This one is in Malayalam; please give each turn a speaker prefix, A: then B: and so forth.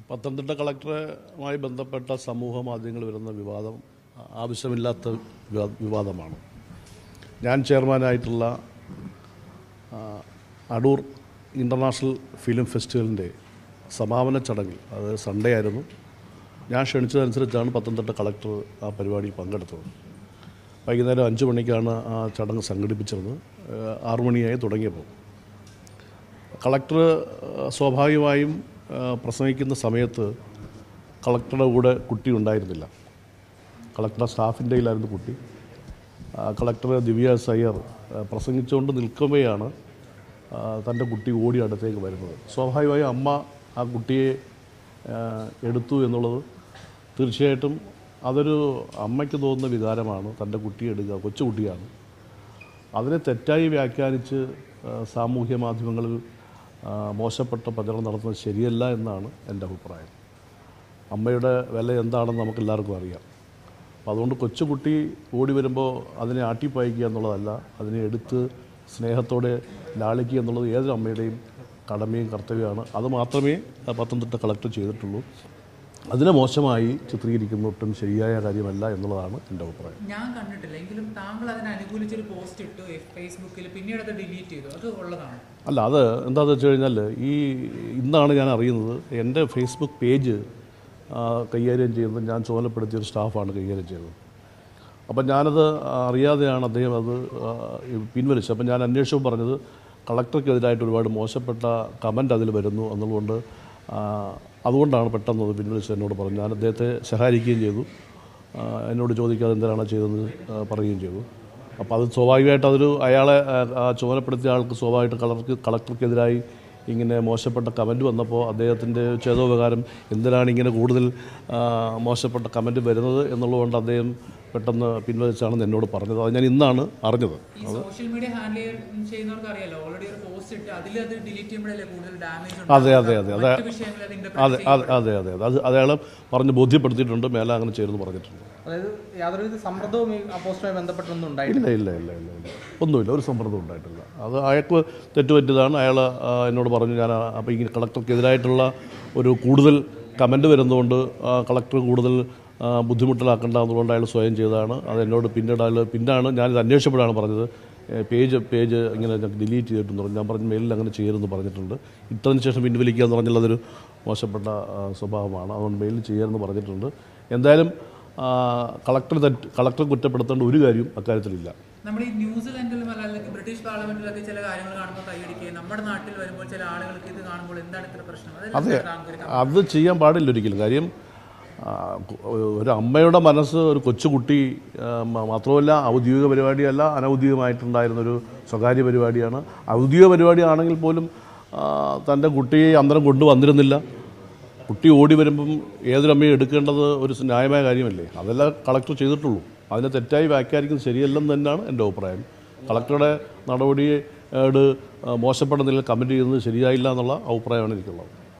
A: പത്തനംതിട്ട കളക്ടറുമായി ബന്ധപ്പെട്ട സമൂഹ മാധ്യമങ്ങളിൽ വരുന്ന വിവാദം ആവശ്യമില്ലാത്ത വിവാ- വിവാദമാണ് ഞാൻ ചെയർമാനായിട്ടുള്ള ആ, അടൂർ ഇൻ്റർനാഷണൽ ഫിലിം ഫെസ്റ്റിവലിൻ്റെ സമാപന ചടങ്ങിൽ അത് സൺഡേ ആയിരുന്നു ഞാൻ ക്ഷണിച്ചതനുസരിച്ചാണ് പത്തനംതിട്ട കളക്ടർ ആ പരിപാടിയിൽ പങ്കെടുത്തത് വൈകുന്നേരം അഞ്ച് മണിക്കാണ് ആ ചടങ്ങ് സംഘടിപ്പിച്ചിരുന്നത് ഏഹ് ആറു മണിയായി തുടങ്ങിയപ്പോൾ കളക്ടർ ഏഹ് സ്വാഭാവികമായും ഏഹ് പ്രസംഗിക്കുന്ന സമയത്ത് കളക്ടറുടെ കൂടെ കുട്ടി ഉണ്ടായിരുന്നില്ല കളക്ടറുടെ സ്റ്റാഫിൻ്റെ കയ്യിലായിരുന്നു കുട്ടി ആ, കളക്ടർ ദിവ്യ എസ് അയ്യർ ആ, പ്രസംഗിച്ചുകൊണ്ട് നിൽക്കുമ്പോഴാണ് ആ, തൻ്റെ കുട്ടി ഓടി അടുത്തേക്ക് വരുന്നത് സ്വാഭാവികമായും അമ്മ ആ കുട്ടിയെ ആ, എടുത്തു എന്നുള്ളത് തീർച്ചയായിട്ടും അതൊരു അമ്മയ്ക്ക് തോന്നുന്ന വികാരമാണ് തൻ്റെ കുട്ടിയെ എടുക്കുക കൊച്ചുകുട്ടിയാണ് അതിനെ തെറ്റായി വ്യാഖ്യാനിച്ച് ആ, സാമൂഹ്യ മാധ്യമങ്ങളിൽ ആ, മോശപ്പെട്ട പ്രചരണം നടത്തുന്നത് ശരിയല്ല എന്നാണ് എൻ്റെ അഭിപ്രായം അമ്മയുടെ വില എന്താണെന്ന് നമുക്ക് എല്ലാവർക്കും അറിയാം അപ്പോൾ അതുകൊണ്ട് കൊച്ചുകുട്ടി ഓടി വരുമ്പോൾ അതിനെ ആട്ടിപ്പായിക്കുക എന്നുള്ളതല്ല അതിനെ എടുത്ത് സ്നേഹത്തോടെ ലാളിക്കുക എന്നുള്ളത് ഏതൊരു അമ്മയുടെയും കടമയും കർത്തവ്യമാണ് അത് മാത്രമേ ആ പത്തനംതിട്ട കളക്ടർ ചെയ്തിട്ടുള്ളൂ അതിനെ മോശമായി ചിത്രീകരിക്കുന്ന ഒട്ടും ശരിയായ കാര്യമല്ല എന്നുള്ളതാണ് എൻ്റെ അഭിപ്രായം
B: ഞാൻ കണ്ടിട്ടില്ല എങ്കിലും താങ്കൾ അതിനെ അനുകൂലിച്ചൊരു പോസ്റ്റ് ഇട്ടു ഫേസ്ബുക്കിൽ പിന്നീട് അത് ഡിലീറ്റ് ചെയ്തു അത് ഉള്ളതാണ്
A: അല്ല അത് എന്താണെന്ന് വെച്ച് കഴിഞ്ഞാൽ ഈ ഇന്നാണ് ഞാൻ അറിയുന്നത് എൻ്റെ ഫേസ്ബുക്ക് പേജ് ആ, കൈകാര്യം ചെയ്യുന്നത് ഞാൻ ചുമതലപ്പെടുത്തിയ ഒരു സ്റ്റാഫാണ് കൈകാര്യം ചെയ്തത് അപ്പം ഞാനത് അറിയാതെയാണ് അദ്ദേഹം അത് ആ, പിൻവലിച്ചത് അപ്പം ഞാൻ അന്വേഷിച്ചപ്പോൾ പറഞ്ഞത് കളക്ടർക്കെതിരായിട്ട് ഒരുപാട് മോശപ്പെട്ട കമൻ്റ് അതിൽ വരുന്നു എന്നുള്ളതുകൊണ്ട് ആ, അതുകൊണ്ടാണ് പെട്ടെന്ന് അത് പിൻവലിച്ചത് എന്നോട് പറഞ്ഞു ഞാൻ അദ്ദേഹത്തെ സഹായിക്കുകയും ചെയ്തു ആ, എന്നോട് ചോദിക്കാതെ എന്തിനാണ് ചെയ്തതെന്ന് ആ, പറയുകയും ചെയ്തു അപ്പോൾ അത് സ്വാഭാവികമായിട്ട് അതൊരു അയാളെ ആ, ആ ചുമതലപ്പെടുത്തിയ ആൾക്ക് സ്വാഭാവികമായിട്ട് കളക്ടർക്ക് കളക്ടർക്കെതിരായി ഇങ്ങനെ മോശപ്പെട്ട കമൻറ്റ് വന്നപ്പോൾ അദ്ദേഹത്തിൻ്റെ ചേതോപകാരം എന്തിനാണ് ഇങ്ങനെ കൂടുതൽ ആ, മോശപ്പെട്ട കമൻറ്റ് വരുന്നത് എന്നുള്ളതുകൊണ്ട് അദ്ദേഹം പെട്ടെന്ന് പിൻവലിച്ചാണെന്ന് എന്നോട് പറഞ്ഞത് അത് ഞാൻ ഇന്നാണ് അറിഞ്ഞത്
B: ഈ സോഷ്യൽ മീഡിയ ഹാൻഡിൽ ചെയ്യുന്നവർക്ക് അറിയാലോ ഓൾറെഡി ഒരു പോസ്റ്റ് ഇട്ട് അതിൽ അത് ഡിലീറ്റ് ചെയ്യുമ്പോഴല്ലേ കൂടുതൽ ഡാമേജ്
A: അതെ അതെ അതെ അതെ
B: വിഷയങ്ങൾ അത് interpret
A: അതെ അതെ അതെ അതെ അതെ അത് അയാൾ പറഞ്ഞ് ബോധ്യപ്പെടുത്തിയിട്ടുണ്ട് മേലെ അങ്ങനെ ചെയ്തെന്ന് പറഞ്ഞിട്ടുണ്ട്
C: അതായത് യാതൊരുവിധ സമ്മർദ്ദവും ഈ ആ പോസ്റ്റുമായി ബന്ധപ്പെട്ടൊന്നും ഉണ്ടായിട്ടില്ല
A: ഇല്ല ഇല്ല ഇല്ല ഇല്ല ഇല്ല ഒന്നുമില്ല ഒരു സമ്മർദ്ദം ഉണ്ടായിട്ടില്ല അത് അയാൾക്ക് തെറ്റുപറ്റിയതാണ് അയാൾ ആ, എന്നോട് പറഞ്ഞു ഞാൻ അപ്പോൾ ഈ കളക്ടർക്കെതിരായിട്ടുള്ള ഒരു കൂടുതൽ കമൻറ്റ് വരുന്നതുകൊണ്ട് ആ, കളക്ടർ കൂടുതൽ ആ, ബുദ്ധിമുട്ടിലാക്കേണ്ട എന്നുകൊണ്ട് അയാൾ സ്വയം ചെയ്തതാണ് അത് എന്നോട് പിന്നീട് അയാൾ പിന്നാണ് ഞാനിത് അന്വേഷിച്ചപ്പോഴാണ് പറഞ്ഞത് ഏ, പേജ് പേജ് ഇങ്ങനെ ഞാൻ ഡിലീറ്റ് ചെയ്തിട്ടെന്ന് പറഞ്ഞു ഞാൻ പറഞ്ഞു മെയിലിൽ അങ്ങനെ ചെയ്യരുതെന്ന് പറഞ്ഞിട്ടുണ്ട് ഇട്ടതിന് ശേഷം പിൻവലിക്കുക എന്ന് പറഞ്ഞാൽ അതൊരു മോശപ്പെട്ട ആ, സ്വഭാവമാണ് അതുകൊണ്ട് മെയിലിൽ ചെയ്യരുതെന്ന് പറഞ്ഞിട്ടുണ്ട് എന്തായാലും ആ, കളക്ടർ തെറ്റ് കളക്ടർ കുറ്റപ്പെടുത്തേണ്ട ഒരു കാര്യവും അക്കാര്യത്തിലില്ല
B: നമ്മൾ ഈ ന്യൂസിലാൻഡിലും അല്ലെങ്കിൽ ബ്രിട്ടീഷ് പാർലമെന്റിലൊക്കെ ചില കാര്യങ്ങൾ കാണുമ്പോൾ കൈയടിക്കുകയും നമ്മുടെ നാട്ടിൽ വരുമ്പോൾ ചില ആളുകൾക്ക് ഇത് കാണുമ്പോൾ എന്താണ് ഇത്ര പ്രശ്നം
A: അതെ
B: അതെല്ലാം താങ്കൾ
A: അത് ചെയ്യാൻ പാടില്ല ഒരിക്കലും കാര്യം ആ, കു- ഒരു അമ്മയുടെ മനസ്സ് ഒരു കൊച്ചുകുട്ടി ആ, മ- മാത്രമല്ല ഔദ്യോഗിക പരിപാടിയല്ല അനൗദ്യോഗികമായിട്ടുണ്ടായിരുന്നൊരു സ്വകാര്യ പരിപാടിയാണ് ഔദ്യോഗിക പരിപാടിയാണെങ്കിൽ പോലും ആ, തൻ്റെ കുട്ടിയെ അന്തരം കൊണ്ടുവന്നിരുന്നില്ല കുട്ടി ഓടി വരുമ്പം ഏതൊരമ്മയും എടുക്കേണ്ടത് ഒരു ന്യായമായ കാര്യമല്ലേ അതെല്ലാം കളക്ടർ ചെയ്തിട്ടുള്ളൂ അതിനെ തെറ്റായി വ്യാഖ്യാനിക്കുന്നത് ശരിയല്ലെന്ന് തന്നെയാണ് എൻ്റെ അഭിപ്രായം കളക്ടറുടെ നടപടിയോട് മോശപ്പെട്ട നിലയിൽ കമൻറ്റ് ചെയ്യുന്നത് ശരിയായില്ല എന്നുള്ള അഭിപ്രായമാണ് എനിക്കുള്ളത്